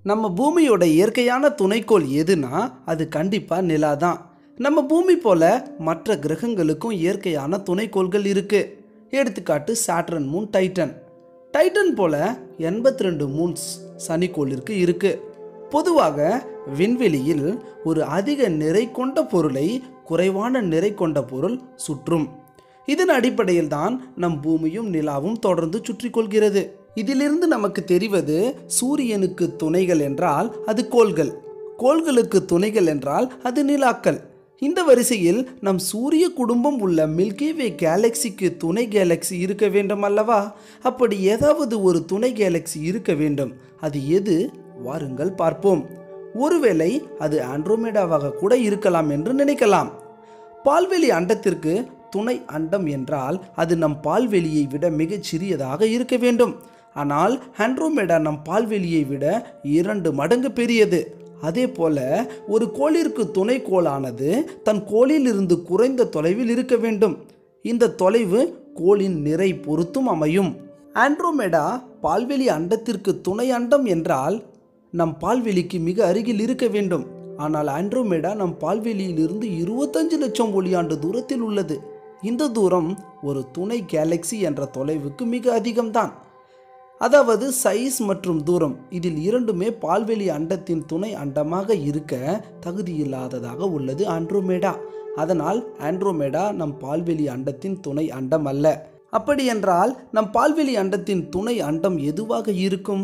நம்ம பூமியோட இயற்கையான துணைக்கோள் எதுனா அது கண்டிப்பாக நிலா தான் நம்ம பூமி போல மற்ற கிரகங்களுக்கும் இயற்கையான துணைக்கோள்கள் இருக்கு எடுத்துக்காட்டு சாட்ரன் மூன் டைட்டன் டைட்டன் போல எண்பத்தி ரெண்டு மூன்ஸ் சனிக்கோளிற்கு இருக்கு பொதுவாக விண்வெளியில் ஒரு அதிக நிறை கொண்ட பொருளை குறைவான நிறை கொண்ட பொருள் சுற்றும் இதன் அடிப்படையில் தான் நம் பூமியும் நிலாவும் தொடர்ந்து சுற்றி கொள்கிறது இதிலிருந்து நமக்கு தெரிவது சூரியனுக்கு துணைகள் என்றால் அது கோள்கள் கோள்களுக்கு துணைகள் என்றால் அது நிலாக்கள் இந்த வரிசையில் நம் சூரிய குடும்பம் உள்ள மில்கி வே கேலக்சிக்கு துணை கேலக்சி இருக்க வேண்டும் அல்லவா அப்படி ஏதாவது ஒரு துணை கேலக்சி இருக்க வேண்டும் அது எது வாருங்கள் பார்ப்போம் ஒருவேளை அது ஆண்ட்ரோமேடாவாக கூட இருக்கலாம் என்று நினைக்கலாம் பால்வெளி அண்டத்திற்கு துணை அண்டம் என்றால் அது நம் பால்வெளியை விட மிகச் சிறியதாக இருக்க வேண்டும் ஆனால் ஆண்ட்ரோமேடா நம் பால்வெளியை விட இரண்டு மடங்கு பெரியது அதே போல ஒரு கோளிற்கு துணை கோளானது தன் கோளிலிருந்து குறைந்த தொலைவில் இருக்க வேண்டும் இந்த தொலைவு கோளின் நிறை பொறுத்தும் அமையும் ஆண்ட்ரோமேடா பால்வெளி அண்டத்திற்கு துணை அண்டம் என்றால் நம் பால்வெளிக்கு மிக அருகில் இருக்க வேண்டும் ஆனால் ஆண்ட்ரோமேடா நம் பால்வெளியிலிருந்து இருபத்தஞ்சு லட்சம் ஒளியாண்டு தூரத்தில் உள்ளது இந்த தூரம் ஒரு துணை கேலக்சி என்ற தொலைவுக்கு மிக அதிகம்தான் அதாவது சைஸ் மற்றும் தூரம் இதில் இரண்டுமே பால்வெளி அண்டத்தின் துணை அண்டமாக இருக்க தகுதியில்லாததாக உள்ளது ஆண்ட்ரோமேடா அதனால் ஆண்ட்ரோமேடா நம் பால்வெளி அண்டத்தின் துணை அண்டம் அல்ல அப்படி என்றால் நம் பால்வெளி அண்டத்தின் துணை அண்டம் எதுவாக இருக்கும்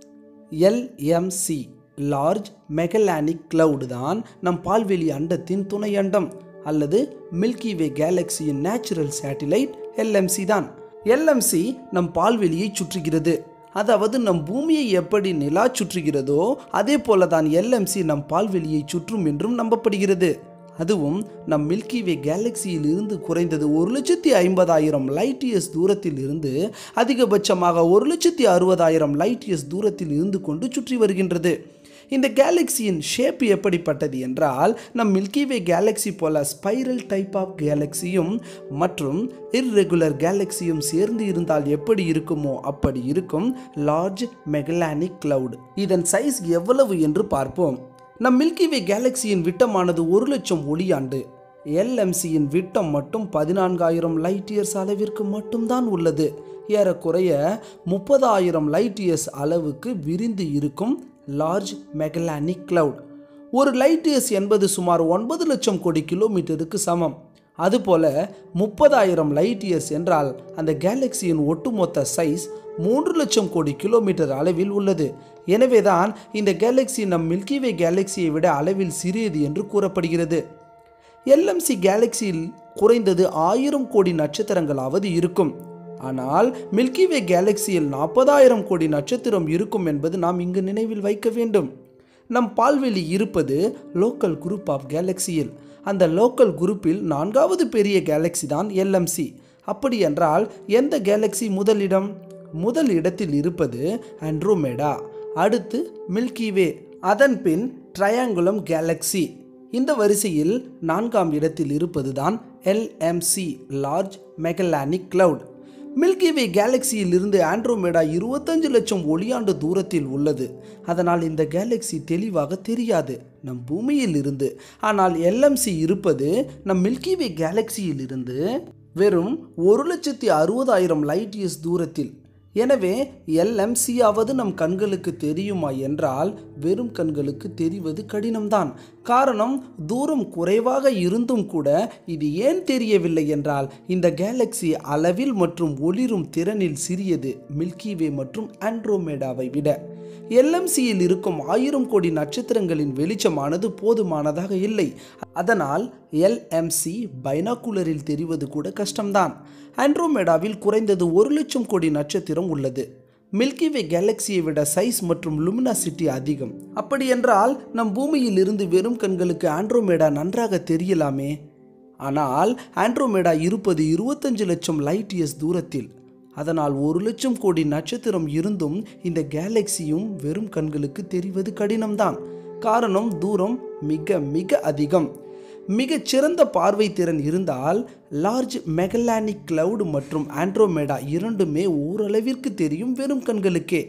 எல்எம்சி லார்ஜ் மெகலானிக் கிளவுட் தான் நம் பால்வெளி அண்டத்தின் துணை அண்டம் அல்லது மில்கி வே கேலக்சியின் நேச்சுரல் சேட்டிலைட் எல்எம்சி தான் எல்எம்சி நம் பால்வெளியை சுற்றுகிறது அதாவது நம் பூமியை எப்படி நிலா சுற்றுகிறதோ அதே போல தான் எல்எம்சி நம் பால்வெளியை சுற்றும் என்றும் நம்பப்படுகிறது அதுவும் நம் மில்கி வே கேலக்சியில் இருந்து குறைந்தது ஒரு லட்சத்தி ஐம்பதாயிரம் லைட் இயர்ஸ் தூரத்தில் இருந்து அதிகபட்சமாக ஒரு லட்சத்தி அறுபதாயிரம் லைட் இயர்ஸ் தூரத்தில் இருந்து கொண்டு சுற்றி வருகின்றது இந்த கேலக்சியின் ஷேப் எப்படிப்பட்டது என்றால் நம் மில்கி வே கேலக்சி போல ஸ்பைரல் டைப் ஆஃப் கேலக்சியும் மற்றும் இர்ரெகுலர் கேலக்சியும் சேர்ந்து இருந்தால் எப்படி இருக்குமோ அப்படி இருக்கும் லார்ஜ் மெகலானிக் கிளவுட் இதன் சைஸ் எவ்வளவு என்று பார்ப்போம் நம் மில்கி வே கேலக்சியின் விட்டமானது ஒரு லட்சம் ஒளியாண்டு எல்எம்சியின் விட்டம் மட்டும் பதினான்காயிரம் லைட் இயர்ஸ் அளவிற்கு மட்டும்தான் உள்ளது ஏறக்குறைய முப்பதாயிரம் லைட் இயர்ஸ் அளவுக்கு விரிந்து இருக்கும் லார்ஜ் மெகலானிக் கிளவுட் ஒரு லைட் இயர்ஸ் என்பது சுமார் ஒன்பது லட்சம் கோடி கிலோமீட்டருக்கு சமம் அதுபோல முப்பதாயிரம் லைட் இயர்ஸ் என்றால் அந்த கேலக்சியின் ஒட்டுமொத்த சைஸ் மூன்று லட்சம் கோடி கிலோமீட்டர் அளவில் உள்ளது எனவேதான் இந்த கேலக்சி நம் மில்கி வே கேலக்சியை விட அளவில் சிறியது என்று கூறப்படுகிறது எல்எம்சி கேலக்சியில் குறைந்தது ஆயிரம் கோடி நட்சத்திரங்களாவது இருக்கும் ஆனால் மில்கி வே கேலக்சியில் நாற்பதாயிரம் கோடி நட்சத்திரம் இருக்கும் என்பது நாம் இங்கு நினைவில் வைக்க வேண்டும் நம் பால்வெளி இருப்பது லோக்கல் குரூப் ஆஃப் கேலக்சியில் அந்த லோக்கல் குரூப்பில் நான்காவது பெரிய கேலக்சி தான் எல்எம்சி அப்படி என்றால் எந்த கேலக்சி முதலிடம் முதல் இடத்தில் இருப்பது ஆண்ட்ரோமேடா அடுத்து மில்கி வே அதன் பின் ட்ரையாங்குலம் கேலக்சி இந்த வரிசையில் நான்காம் இடத்தில் இருப்பதுதான் LMC large Magellanic cloud milky way கேலக்சியில் இருந்து ஆண்ட்ரோமேடா இருபத்தஞ்சு லட்சம் ஒளியாண்டு தூரத்தில் உள்ளது அதனால் இந்த கேலக்சி தெளிவாக தெரியாது நம் பூமியில் இருந்து ஆனால் எல்எம்சி இருப்பது நம் மில்கி வே கேலக்சியில் இருந்து வெறும் ஒரு லட்சத்தி அறுபதாயிரம் லைட் இயர்ஸ் தூரத்தில் எனவே எல்எம்சியாவது நம் கண்களுக்கு தெரியுமா என்றால் வெறும் கண்களுக்கு தெரிவது கடினம்தான் காரணம் தூரம் குறைவாக இருந்தும் கூட இது ஏன் தெரியவில்லை என்றால் இந்த கேலக்சி அளவில் மற்றும் ஒளிரும் திறனில் சிறியது மில்கி வே மற்றும் ஆண்ட்ரோமேடாவை விட எல்எம்சியில் இருக்கும் ஆயிரம் கோடி நட்சத்திரங்களின் வெளிச்சமானது போதுமானதாக இல்லை அதனால் எல்எம்சி பைனாகுலரில் தெரிவது கூட கஷ்டம்தான் ஆண்ட்ரோமேடாவில் குறைந்தது ஒரு லட்சம் கோடி நட்சத்திரம் உள்ளது மில்கி வே கேலக்சியை விட சைஸ் மற்றும் லுமினாசிட்டி அதிகம் அப்படி என்றால் நம் பூமியில் இருந்து வெறும் கண்களுக்கு ஆண்ட்ரோமேடா நன்றாக தெரியலாமே ஆனால் ஆண்ட்ரோமேடா இருப்பது இருபத்தஞ்சு லட்சம் லைட் இயர்ஸ் தூரத்தில் அதனால் ஒரு லட்சம் கோடி நட்சத்திரம் இருந்தும் இந்த கேலக்சியும் வெறும் கண்களுக்கு தெரிவது கடினம்தான் காரணம் தூரம் மிக மிக அதிகம் மிகச் சிறந்த பார்வை திறன் இருந்தால் லார்ஜ் மெகலானிக் கிளவுட் மற்றும் ஆண்ட்ரோமேடா இரண்டுமே ஓரளவிற்கு தெரியும் வெறும் கண்களுக்கே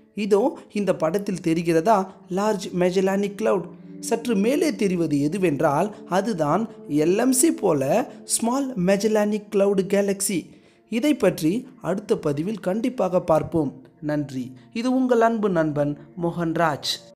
இதோ இந்த படத்தில் தெரிகிறதா லார்ஜ் மெஜலானிக் கிளவுட் சற்று மேலே தெரிவது எதுவென்றால் அதுதான் எல்எம்சி போல ஸ்மால் மெஜலானிக் கிளவுட் கேலக்ஸி இதை பற்றி அடுத்த பதிவில் கண்டிப்பாக பார்ப்போம் நன்றி இது உங்கள் அன்பு நண்பன் மோகன்ராஜ்